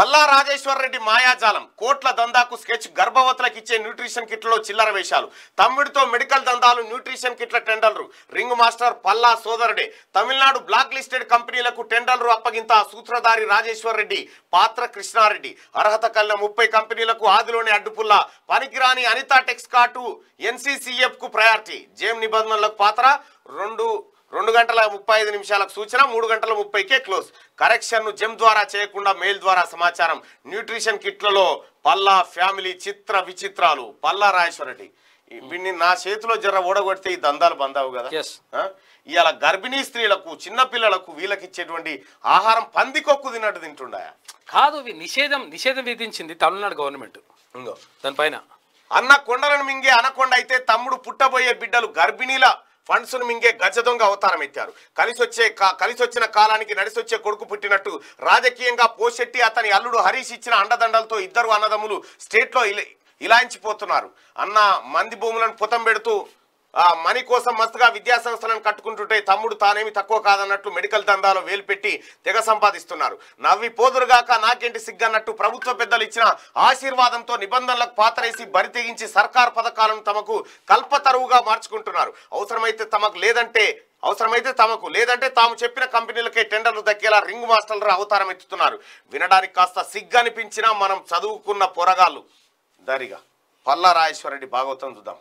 పల్లా రాజేశ్వర రెడ్డి మాయాజాలం కోట్ల దందాకు స్కెచ్ గర్భవతులకు ఇచ్చే న్యూట్రిషన్ కిట్లలో చిల్లర వేషాలు తమ్ముడితో మెడికల్ దందాలు న్యూట్రిషన్ కిట్ల టెండర్లు రింగ్ మాస్టర్ పల్లా సోదరుడే తమిళనాడు బ్లాక్ లిస్టెడ్ కంపెనీలకు టెండర్లు అప్పగింత సూత్రధారి రాజేశ్వర్ రెడ్డి పాత్ర కృష్ణారెడ్డి అర్హత కలిగిన ముప్పై కంపెనీలకు ఆదిలోని అడ్డుపుల్ల పనికిరాని అనితా టెక్స్కాటు ఎన్సీసీఎఫ్ కు ప్రయారిటీ జేమ్ నిబంధనలకు పాత్ర రెండు రెండు గంటల ముప్పై ఐదు నిమిషాలకు సూచన మూడు గంటల ముప్పైకే క్లోజ్ కరెక్షన్ ను జెమ్ ద్వారా చేయకుండా మెయిల్ ద్వారా సమాచారం న్యూట్రిషన్ కిట్లలో పల్లా ఫ్యామిలీ చిత్ర విచిత్రాలు పల్లా రాజేశ్వర రెడ్డి ఈ- వీడిని నా చేతిలో జర ఓడగొడితే ఈ దందాలు బందావు కదా Yes. ఆ? ఇవాళ గర్భిణీ స్త్రీలకు చిన్న పిల్లలకు వీళ్ళకి ఇచ్చేటువంటి ఆహారం పందికొక్కు తిన్నట్టు తింటుండా కాదు ఇవి నిషేధం నిషేధం విధించింది తమిళనాడు గవర్నమెంట్ ఇంగో దానిపైన అన్న కొండలను మింగే అనకొండ అయితే తమ్ముడు పుట్టబోయే బిడ్డలు గర్భిణీల ఫండ్స్ ను మింగే గజ దొంగ అవతారం ఎత్తారు కలిసి వచ్చే కా- కలిసి వచ్చిన కాలానికి నడిసొచ్చే కొడుకు పుట్టినట్టు రాజకీయంగా పోషెట్టి అతని అల్లుడు హరీష్ ఇచ్చిన అండదండలతో ఇద్దరు అన్నదమ్ములు స్టేట్ లో ఇలా ఇలాంచిపోతున్నారు అన్న మంది భూములను పుతం పెడుతూ ఆ మనీ కోసం మస్తుగా విద్యా సంస్థలను కట్టుకుంటుంటే తమ్ముడు తానేమి తక్కువ కాదన్నట్లు మెడికల్ దందాలో వేలు పెట్టి తెగ సంపాదిస్తున్నారు నవ్వి పోదురుగాక నాకేంటి సిగ్గన్నట్టు ప్రభుత్వ పెద్దలు ఇచ్చిన ఆశీర్వాదంతో నిబంధనలకు పాతరేసి బరి తెగించి సర్కార్ పథకాలను తమకు కల్పతరువుగా మార్చుకుంటున్నారు అవసరమైతే తమకు లేదంటే అవసరమైతే తమకు లేదంటే తాము చెప్పిన కంపెనీలకే టెండర్లు దక్కేలా రింగ్ మాస్టర్లు అవతారం ఎత్తుతున్నారు వినడానికి కాస్త సిగ్గనిపించినా మనం చదువుకున్న పొరగాళ్ళు దరిగా పల్లా రాజేశ్వరరెడ్డి భాగవతం చూద్దాం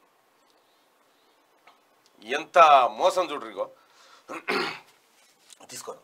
ఎంత మోసం చూడరిగో తీసుకో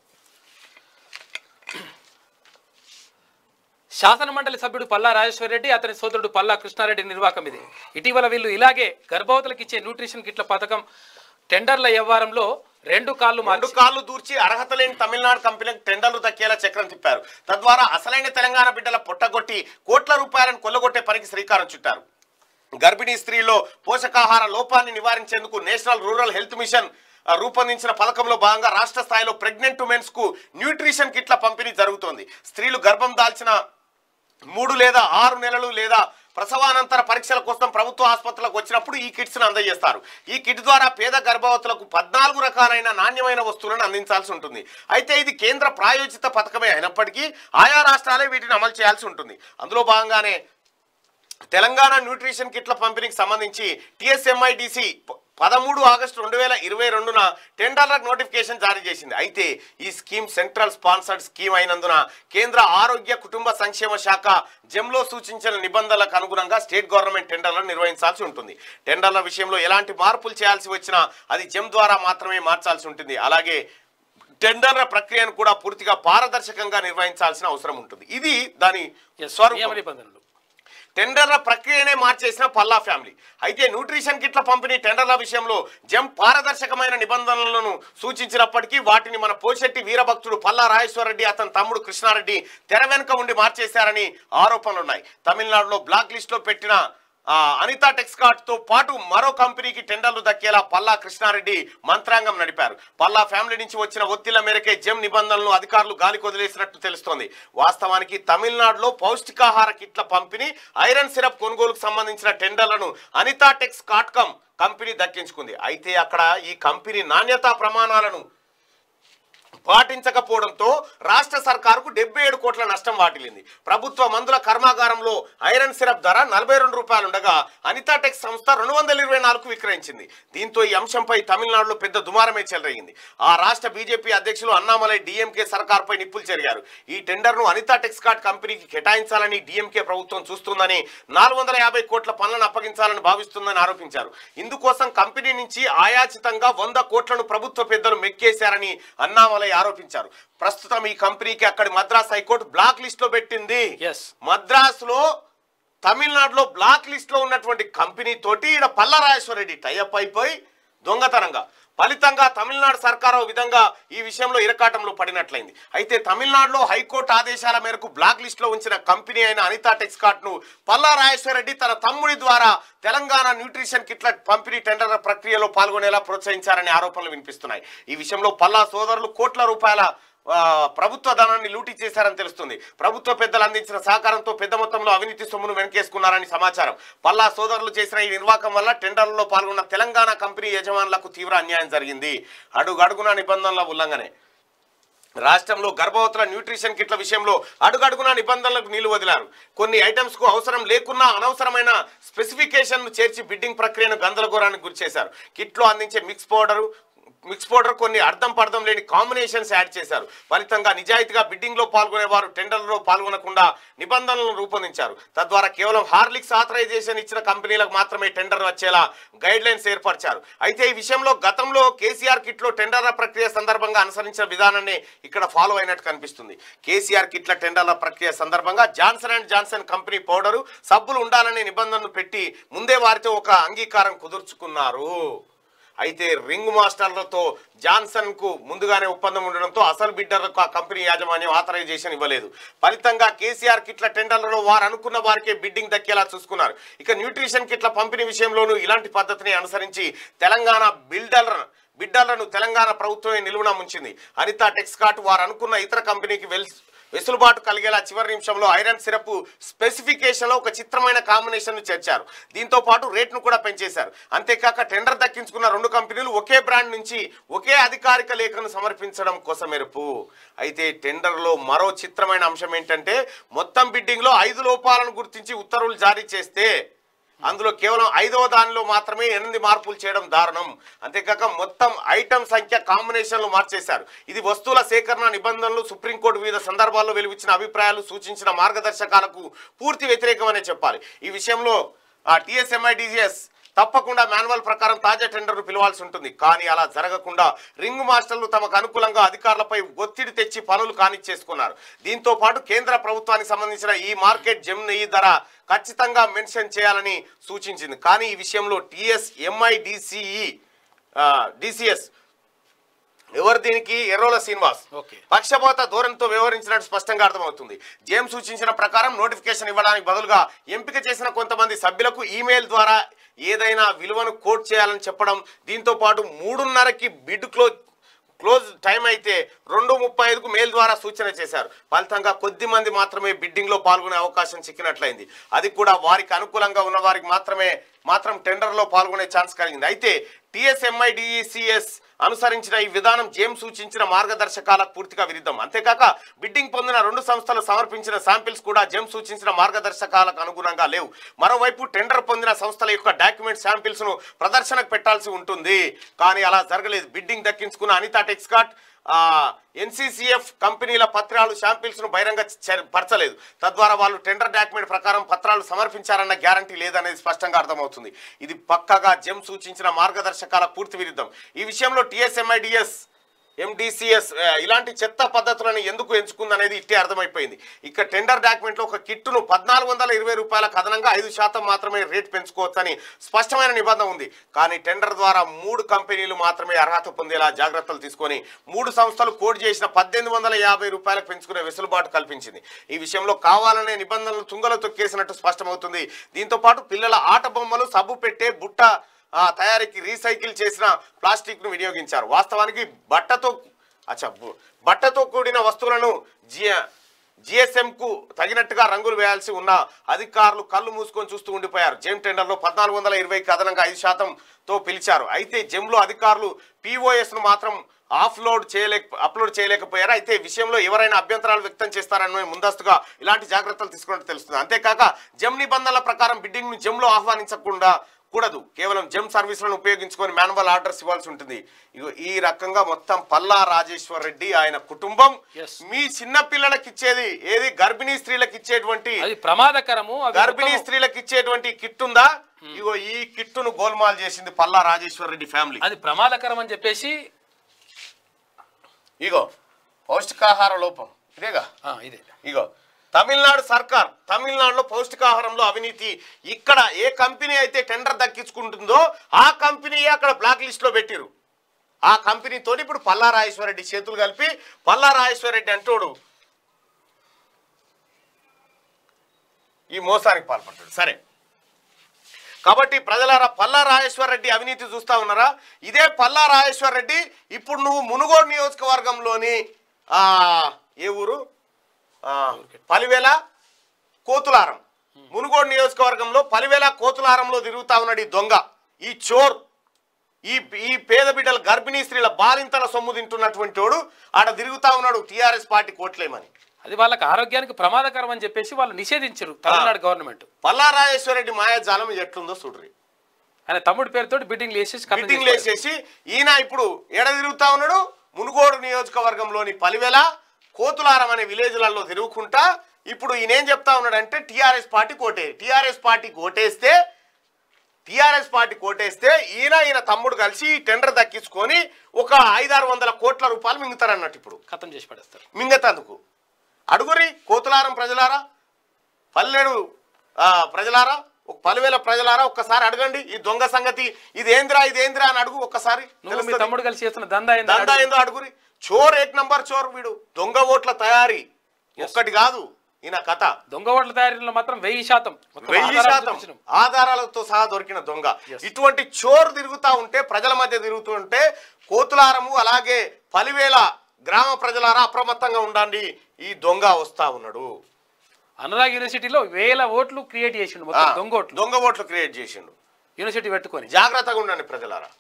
శాసన మండలి సభ్యుడు పల్లా రాజేశ్వర రెడ్డి అతని సోదరుడు పల్లా కృష్ణారెడ్డి నిర్వాకం ఇది ఇటీవల వీళ్ళు ఇలాగే గర్భవతులకు ఇచ్చే న్యూట్రిషన్ కిట్ల పథకం టెండర్ల వ్యవహారంలో రెండు కాళ్ళు రెండు మార్చి కాళ్ళు దూర్చి అర్హత లేని తమిళనాడు కంపెనీలకు టెండర్లు దక్కేలా చక్రం తిప్పారు తద్వారా అసలైన తెలంగాణ బిడ్డల పొట్టగొట్టి కోట్ల రూపాయలను కొల్లగొట్టే పనికి శ్రీకారం చుట్టారు గర్భిణీ స్త్రీలో పోషకాహార లోపాన్ని నివారించేందుకు నేషనల్ రూరల్ హెల్త్ మిషన్ ఆ, రూపొందించిన పథకంలో భాగంగా రాష్ట్ర స్థాయిలో ప్రెగ్నెంట్ ఉమెన్స్ కు న్యూట్రిషన్ కిట్ల పంపిణీ జరుగుతోంది స్త్రీలు గర్భం దాల్చిన మూడు లేదా ఆరు నెలలు లేదా ప్రసవానంతర పరీక్షల కోసం ప్రభుత్వ ఆసుపత్రులకు వచ్చినప్పుడు ఈ కిట్స్ను అందజేస్తారు ఈ కిట్ ద్వారా పేద గర్భవతులకు పద్నాలుగు రకాలైన నాణ్యమైన వస్తువులను అందించాల్సి ఉంటుంది అయితే ఇది కేంద్ర ప్రాయోజిత పథకమే అయినప్పటికీ ఆయా రాష్ట్రాలే వీటిని అమలు చేయాల్సి ఉంటుంది అందులో భాగంగానే తెలంగాణ న్యూట్రిషన్ కిట్ల పంపిణీకి సంబంధించి టిఎస్ఎంఐడిసి పదమూడు ఆగస్టు రెండు వేల ఇరవై రెండున టెండర్లకు నోటిఫికేషన్ జారీ చేసింది అయితే ఈ స్కీమ్ సెంట్రల్ స్పాన్సర్డ్ స్కీమ్ అయినందున కేంద్ర ఆరోగ్య కుటుంబ సంక్షేమ శాఖ జెమ్లో సూచించిన నిబంధనలకు అనుగుణంగా స్టేట్ గవర్నమెంట్ టెండర్లను నిర్వహించాల్సి ఉంటుంది టెండర్ల విషయంలో ఎలాంటి మార్పులు చేయాల్సి వచ్చినా అది జెమ్ ద్వారా మాత్రమే మార్చాల్సి ఉంటుంది అలాగే టెండర్ల ప్రక్రియను కూడా పూర్తిగా పారదర్శకంగా నిర్వహించాల్సిన అవసరం ఉంటుంది ఇది దాని నియమ స్వరూపం నిబంధనలు టెండర్ల ప్రక్రియనే మార్చేసిన పల్లా ఫ్యామిలీ అయితే న్యూట్రిషన్ కిట్ల పంపిణీ టెండర్ల విషయంలో జం పారదర్శకమైన నిబంధనలను సూచించినప్పటికీ వాటిని మన పోషెట్టి వీరభక్తుడు పల్లా రాజేశ్వరరెడ్డి అతని తమ్ముడు కృష్ణారెడ్డి తెర వెనుక ఉండి మార్చేశారని ఆరోపణలున్నాయి తమిళనాడులో బ్లాక్ లిస్ట్లో పెట్టిన ఆ, అనితా టెక్స్కాట్ తో పాటు మరో కంపెనీకి టెండర్లు దక్కేలా పల్లా కృష్ణారెడ్డి మంత్రాంగం నడిపారు పల్లా ఫ్యామిలీ నుంచి వచ్చిన ఒత్తిళ్ల మేరకే జెమ్ నిబంధనలను అధికారులు గాలికి వదిలేసినట్టు తెలుస్తోంది వాస్తవానికి తమిళనాడులో పౌష్టికాహార కిట్ల పంపిణీ ఐరన్ సిరప్ కొనుగోలుకు సంబంధించిన టెండర్లను అనితా టెక్స్ కాట్కమ్ కంపెనీ దక్కించుకుంది అయితే అక్కడ ఈ కంపెనీ నాణ్యతా ప్రమాణాలను పాటించకపోవడంతో రాష్ట్ర సర్కారుకు డెబ్బై ఏడు కోట్ల నష్టం వాటిల్లింది ప్రభుత్వ మందుల కర్మాగారంలో ఐరన్ సిరప్ ధర నలభై రెండు రూపాయలు ఉండగా అనితాటెక్ సంస్థ రెండు వందల ఇరవై నాలుగు విక్రయించింది దీంతో ఈ అంశంపై తమిళనాడులో పెద్ద దుమారమే చెలరేగింది ఆ రాష్ట్ర బీజేపీ అధ్యక్షులు అన్నామలై డిఎంకే సర్కార్పై నిప్పులు చెరిగారు ఈ టెండర్ను అనితా టెక్స్కాట్ కంపెనీకి కేటాయించాలని డిఎంకే ప్రభుత్వం చూస్తుందని నాలుగు వందల యాభై కోట్ల పనులను అప్పగించాలని భావిస్తుందని ఆరోపించారు ఇందుకోసం కంపెనీ నుంచి ఆయాచితంగా వంద కోట్లను ప్రభుత్వ పెద్దలు మెక్కేశారని అన్నామలై ఆరోపించారు ప్రస్తుతం ఈ కంపెనీకి అక్కడి మద్రాస్ హైకోర్టు బ్లాక్ లిస్ట్ లో పెట్టింది ఎస్ మద్రాసులో తమిళనాడులో బ్లాక్ లిస్ట్ లో ఉన్నటువంటి కంపెనీ తోటి ఈడ పల్లరాజేశ్వర రెడ్డి టైఅప్ అయిపోయి దొంగతనంగా ఫలితంగా తమిళనాడు సర్కార్ ఓ విధంగా ఈ విషయంలో ఇరకాటంలో పడినట్లయింది అయితే తమిళనాడులో హైకోర్టు ఆదేశాల మేరకు బ్లాక్ లిస్ట్ లో ఉంచిన కంపెనీ అయిన అనితా టెక్స్కాట్ ను పల్లా రాజేశ్వర రెడ్డి తన తమ్ముడి ద్వారా తెలంగాణ న్యూట్రిషన్ కిట్ల పంపిణీ టెండర్ల ప్రక్రియలో పాల్గొనేలా ప్రోత్సహించారనే ఆరోపణలు వినిపిస్తున్నాయి ఈ విషయంలో పల్లా సోదరులు కోట్ల రూపాయల ఆ, ప్రభుత్వ ధనాన్ని లూటీ చేశారని తెలుస్తుంది ప్రభుత్వ పెద్దలు అందించిన సహకారంతో పెద్ద మొత్తంలో అవినీతి సొమ్మును వెనకేసుకున్నారని సమాచారం పల్లా సోదరులు చేసిన ఈ నిర్వాకం వల్ల టెండర్లలో పాల్గొన్న తెలంగాణ కంపెనీ యజమానులకు తీవ్ర అన్యాయం జరిగింది అడుగడుగున నిబంధనల ఉల్లంఘనే రాష్ట్రంలో గర్భవతుల న్యూట్రిషన్ కిట్ల విషయంలో అడుగడుగునా నిబంధనలకు నీళ్లు వదిలారు కొన్ని ఐటమ్స్ కు అవసరం లేకున్నా అనవసరమైన స్పెసిఫికేషన్ చేర్చి బిడ్డింగ్ ప్రక్రియను గందరగోళానికి గురి చేశారు కిట్లో అందించే మిక్స్ పౌడర్ మిక్స్ పౌడర్ కొన్ని అర్థం పర్థం లేని కాంబినేషన్స్ యాడ్ చేశారు ఫలితంగా నిజాయితీగా బిడ్డింగ్ లో పాల్గొనేవారు టెండర్లలో పాల్గొనకుండా నిబంధనలను రూపొందించారు తద్వారా కేవలం హార్లిక్స్ ఆథరైజేషన్ ఇచ్చిన కంపెనీలకు మాత్రమే టెండర్ వచ్చేలా గైడ్ లైన్స్ ఏర్పరిచారు అయితే ఈ విషయంలో గతంలో కేసీఆర్ కిట్ లో టెండర్ల ప్రక్రియ సందర్భంగా అనుసరించిన విధానాన్ని ఇక్కడ ఫాలో అయినట్టు కనిపిస్తుంది కేసీఆర్ కిట్ల టెండర్ల ప్రక్రియ సందర్భంగా Johnson and Johnson company powder సబ్బులు ఉండాలనే నిబంధనలు పెట్టి ముందే వారితో ఒక అంగీకారం కుదుర్చుకున్నారు అయితే రింగ్ మాస్టర్లతో జాన్సన్ కు ముందుగానే ఒప్పందం ఉండడంతో అసలు బిడ్డర్లకు ఆ కంపెనీ యాజమాన్యం ఆథరైజేషన్ ఇవ్వలేదు ఫలితంగా కేసీఆర్ కిట్ల టెండర్లలో వారు అనుకున్న వారికే బిడ్డింగ్ దక్కేలా చూసుకున్నారు ఇక న్యూట్రిషన్ కిట్ల పంపిణీ విషయంలోనూ ఇలాంటి పద్ధతిని అనుసరించి తెలంగాణ బిల్డర్ బిడ్డర్లను తెలంగాణ ప్రభుత్వమే నిలువున ముంచింది అనితా టెక్స్కాట్ వారు అనుకున్న ఇతర కంపెనీకి వెల్ వెసులుబాటు కలిగేలా చివరి నిమిషంలో ఐరన్ సిరప్ స్పెసిఫికేషన్లో ఒక చిత్రమైన కాంబినేషన్ను చేర్చారు దీంతో పాటు రేట్ను కూడా పెంచేశారు అంతేకాక టెండర్ దక్కించుకున్న రెండు కంపెనీలు ఒకే బ్రాండ్ నుంచి ఒకే అధికారిక లేఖను సమర్పించడం కోసమెరుపు అయితే టెండర్లో మరో చిత్రమైన అంశం ఏంటంటే మొత్తం బిడ్డింగ్లో ఐదు లోపాలను గుర్తించి ఉత్తర్వులు జారీ చేస్తే అందులో కేవలం ఐదవ దానిలో మాత్రమే ఎనిమిది మార్పులు చేయడం దారుణం అంతేకాక మొత్తం ఐటమ్ సంఖ్య కాంబినేషన్లు మార్చేశారు ఇది వస్తువుల సేకరణ నిబంధనలు సుప్రీంకోర్టు వివిధ సందర్భాల్లో వెలువచ్చిన అభిప్రాయాలు సూచించిన మార్గదర్శకాలకు పూర్తి వ్యతిరేకమనే చెప్పాలి ఈ విషయంలో ఆ టిఎస్ఎంఐడిజిఎస్ తప్పకుండా మాన్యువల్ ప్రకారం తాజా టెండర్ను పిలవాల్సి ఉంటుంది కానీ అలా జరగకుండా రింగ్ మాస్టర్లు తమకు అనుకూలంగా అధికారులపై ఒత్తిడి తెచ్చి పనులు కానిచ్చేసుకున్నారు దీంతో పాటు కేంద్ర ప్రభుత్వానికి సంబంధించిన ఈ మార్కెట్ జెమ్ నెయ్యి ధర ఖచ్చితంగా మెన్షన్ చేయాలని సూచించింది కానీ ఈ విషయంలో టిఎస్ ఎంఐడిసిఈ డిసిఎస్ ఎవరు దీనికి ఎర్రోల శ్రీనివాస్ ఓకే. పక్షపాత ధోరణితో వ్యవహరించినట్టు స్పష్టంగా అర్థమవుతుంది జేమ్ సూచించిన ప్రకారం నోటిఫికేషన్ ఇవ్వడానికి బదులుగా ఎంపిక చేసిన కొంతమంది సభ్యులకు ఈమెయిల్ ద్వారా ఏదైనా విలువను కోట్ చేయాలని చెప్పడం దీంతో పాటు మూడున్నరకి బిడ్ క్లోజ్ క్లోజ్ టైం అయితే రెండు ముప్పై ఐదుకు మెయిల్ ద్వారా సూచన చేశారు ఫలితంగా కొద్ది మంది మాత్రమే బిడ్డింగ్ లో పాల్గొనే అవకాశం చిక్కినట్లయింది అది కూడా వారికి అనుకూలంగా ఉన్న వారికి మాత్రమే మాత్రం టెండర్ లో పాల్గొనే ఛాన్స్ కలిగింది అయితే టిఎస్ఎంఐడిసిఎస్ అనుసరించిన ఈ విధానం జేమ్ సూచించిన మార్గదర్శకాలకు పూర్తిగా విరుద్ధం అంతేకాక బిడ్డింగ్ పొందిన రెండు సంస్థలు సమర్పించిన శాంపిల్స్ కూడా జేమ్ సూచించిన మార్గదర్శకాలకు అనుగుణంగా లేవు మరోవైపు టెండర్ పొందిన సంస్థల యొక్క డాక్యుమెంట్ శాంపిల్స్ ను ప్రదర్శనకు పెట్టాల్సి ఉంటుంది కానీ అలా జరగలేదు బిడ్డింగ్ దక్కించుకున్న అనితా టెక్స్కాట్ ఎన్సీసీఎఫ్ కంపెనీల పత్రాలు శాంపిల్స్ ను బహిరంగ చ- పరచలేదు తద్వారా వాళ్ళు టెండర్ డాక్యుమెంట్ ప్రకారం పత్రాలు సమర్పించారన్న గ్యారంటీ లేదనేది స్పష్టంగా అర్థమవుతుంది ఇది పక్కగా జెమ్ సూచించిన మార్గదర్శకాల పూర్తి విరుద్ధం ఈ విషయంలో టిఎస్ఎంఐడిఎస్ ఎండిసిఎస్ ఇలాంటి చెత్త పద్ధతులను ఎందుకు ఎంచుకుందనేది ఇట్టే అర్థమైపోయింది ఇక టెండర్ డాక్యుమెంట్లో ఒక కిట్టును పద్నాలుగు వందల ఇరవై రూపాయలకు అదనంగా ఐదు శాతం మాత్రమే రేట్ పెంచుకోవచ్చని స్పష్టమైన నిబంధన ఉంది కానీ టెండర్ ద్వారా మూడు కంపెనీలు మాత్రమే అర్హత పొందేలా జాగ్రత్తలు తీసుకొని మూడు సంస్థలు కోడ్ చేసిన పద్దెనిమిది వందల యాభై రూపాయలకు పెంచుకునే వెసులుబాటు కల్పించింది ఈ విషయంలో కావాలనే నిబంధనలు తుంగలో తొక్కేసినట్టు స్పష్టమవుతుంది దీంతో పాటు పిల్లల ఆట బొమ్మలు సబ్బు పెట్టే బుట్ట ఆ, తయారీకి రీసైకిల్ చేసిన ప్లాస్టిక్ ను వినియోగించారు వాస్తవానికి బట్టతో అచ్చా బు- బట్టతో కూడిన వస్తువులను జియ జిఎస్ఎం కు తగినట్టుగా రంగులు వేయాల్సి ఉన్న అధికారులు కళ్ళు మూసుకొని చూస్తూ ఉండిపోయారు జెమ్ టెండర్లో పద్నాలుగు వందల ఇరవైకి అదనంగా ఐదు శాతంతో పిలిచారు అయితే జెమ్లో అధికారులు పిఓఎస్ ను మాత్రం ఆఫ్లోడ్ చేయలేక అప్లోడ్ చేయలేకపోయారు అయితే ఈ విషయంలో ఎవరైనా అభ్యంతరాలు వ్యక్తం చేస్తారని ముందస్తుగా ఇలాంటి జాగ్రత్తలు తీసుకున్నట్టు తెలుస్తుంది అంతేకాక జెమ్ నిబంధనల ప్రకారం బిడ్డింగ్ ను జెమ్లో ఆహ్వానించకుండా కూడదు కేవలం జెమ్ సర్వీసులను ఉపయోగించుకొని మాన్యువల్ ఆర్డర్స్ ఇవ్వాల్సి ఉంటుంది ఇగో ఈ రకంగా మొత్తం పల్లా రాజేశ్వర్ రెడ్డి ఆయన కుటుంబం Yes. మీ చిన్న పిల్లలకి ఇచ్చేది ఏది గర్భిణీ స్త్రీలకు ఇచ్చేటువంటి అది ప్రమాదకరము అవి గర్భిణీ మొత్తం- స్త్రీలకు ఇచ్చేటువంటి కిట్ ఉందా ఇగో ఈ కిట్టును గోల్మాల్ చేసింది పల్లా రాజేశ్వర్ రెడ్డి ఫ్యామిలీ అది ప్రమాదకరం అని చెప్పేసి ఇగో పౌష్టికాహార లోపం ఇదేగా ఆ, ఇదే ఇగో తమిళనాడు సర్కార్ తమిళనాడులో పౌష్టికాహారంలో అవినీతి ఇక్కడ ఏ కంపెనీ అయితే టెండర్ దక్కించుకుంటుందో ఆ కంపెనీ అక్కడ బ్లాక్ లిస్ట్ లో పెట్టిరు ఆ కంపెనీతో ఇప్పుడు పల్లా రాజేశ్వరరెడ్డి చేతులు కలిపి పల్లా రాజేశ్వరరెడ్డి అంటోడు ఈ మోసానికి పాల్పడ్డాడు సరే కాబట్టి ప్రజలారా పల్లా రాజేశ్వర్ రెడ్డి అవినీతి చూస్తా ఉన్నారా ఇదే పల్లా రాజేశ్వర్ రెడ్డి ఇప్పుడు నువ్వు మునుగోడు నియోజకవర్గంలోని ఆ ఏ ఊరు ఆ, పలివేల కోతులారం మునుగోడు నియోజకవర్గంలో పలివేల కోతులారంలో తిరుగుతా ఉన్నాడు ఈ దొంగ ఈ చోర్ ఈ ఈ పేద బిడ్డల గర్భిణీ స్త్రీల బాలింతల సొమ్ము తింటున్నటువంటి వాడు ఆడ తిరుగుతా ఉన్నాడు టీఆర్ఎస్ పార్టీ కోట్లేమని అది వాళ్ళకి ఆరోగ్యానికి ప్రమాదకరం అని చెప్పేసి వాళ్ళు నిషేధించారు తమిళనాడు గవర్నమెంట్ పల్లా రాజేశ్వరరెడ్డి మాయాజాలం ఎట్లుందో చూడ్రి ఆయన తమ్ముడి పేరుతో బిడ్డింగ్ వేసేసి కన్ను మీటింగ్లు చేశారు. వేసేసి ఈయన ఇప్పుడు ఎడ తిరుగుతా ఉన్నాడు మునుగోడు నియోజకవర్గంలోని పలివెల కోతులారం అనే విలేజ్లలో తిరుగుకుంటా ఇప్పుడు ఈయన ఏం చెప్తా ఉన్నాడంటే టీఆర్ఎస్ పార్టీ కోటే టీఆర్ఎస్ పార్టీ కోటేస్తే టీఆర్ఎస్ పార్టీ కోటేస్తే ఈయన ఈయన తమ్ముడు కలిసి ఈ టెండర్ దక్కించుకొని ఒక ఐదారు వందల కోట్ల రూపాయలు మింగుతారన్నట్టు ఇప్పుడు ఖతం చేసి పడేస్తారు మింగతందుకు అడుగురి కోతులారం ప్రజలారా పల్లెడు ఆ, ప్రజలారా ఒక పలువేల ప్రజలారా ఒక్కసారి అడగండి ఈ దొంగ సంగతి ఇదేంద్రా ఇదేంద్రా అని అడుగు ఒక్కసారి నువ్వు మీ తెలుస్తది. తమ్ముడు కలిసి చేస్తున్న దందా ఏందో దందా అడుగు. ఏందో అడుగురి చోర్ ఏక్ నంబర్ చోర్ వీడు దొంగ ఓట్ల తయారీ ఒక్కటి కాదు ఈయన కథ దొంగ ఓట్ల తయారీలో మాత్రం వెయ్యి శాతం మొత్తం వెయ్యి ఆధారాలు శాతం చూపించినాం. ఆధారాలతో సహా దొరికిన దొంగ ఇటువంటి చోరు తిరుగుతా ఉంటే ప్రజల మధ్య తిరుగుతూ ఉంటే కోతులారము అలాగే పలివేల గ్రామ ప్రజలారా అప్రమత్తంగా ఉండండి ఈ దొంగ వస్తా ఉన్నాడు అనురాగ్ యూనివర్సిటీలో వేల ఓట్లు క్రియేట్ చేసిండు ఆ, మొత్తం దొంగ ఓట్లు దొంగ ఓట్లు క్రియేట్ చేసిండు యూనివర్సిటీ పెట్టుకొని జాగ్రత్తగా ఉండండి ప్రజలారా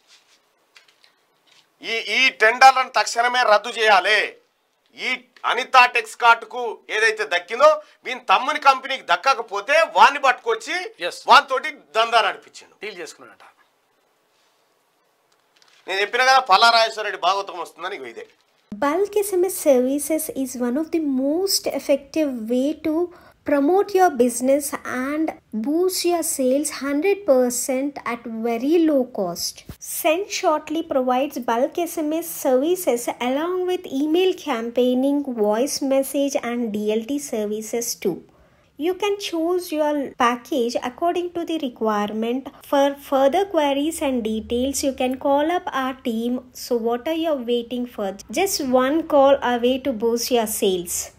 ఈ ఈ టెండర్లను తక్షణమే రద్దు చేయాలి ఈ అనితా టెక్స్ కు ఏదైతే దక్కిందో వీని తమ్ముని కంపెనీకి దక్కకపోతే వాన్ని పట్టుకొచ్చి Yes. వానితోటి దందా నడిపించిండు డీల్ చేసుకున్నాడట నేను చెప్పిన కదా పల్లారాజేశ్వర రెడ్డి భాగవతం వస్తుందని ఇగో ఇదే Bulk SMS services is one of the most effective way to promote your business and boost your sales 100% at very low cost. Send Shortly provides bulk SMS services along with email campaigning, voice message and DLT services too. You can choose your package according to the requirement. For further queries and details, you can call up our team. So, what are you waiting for? Just one call away to boost your sales.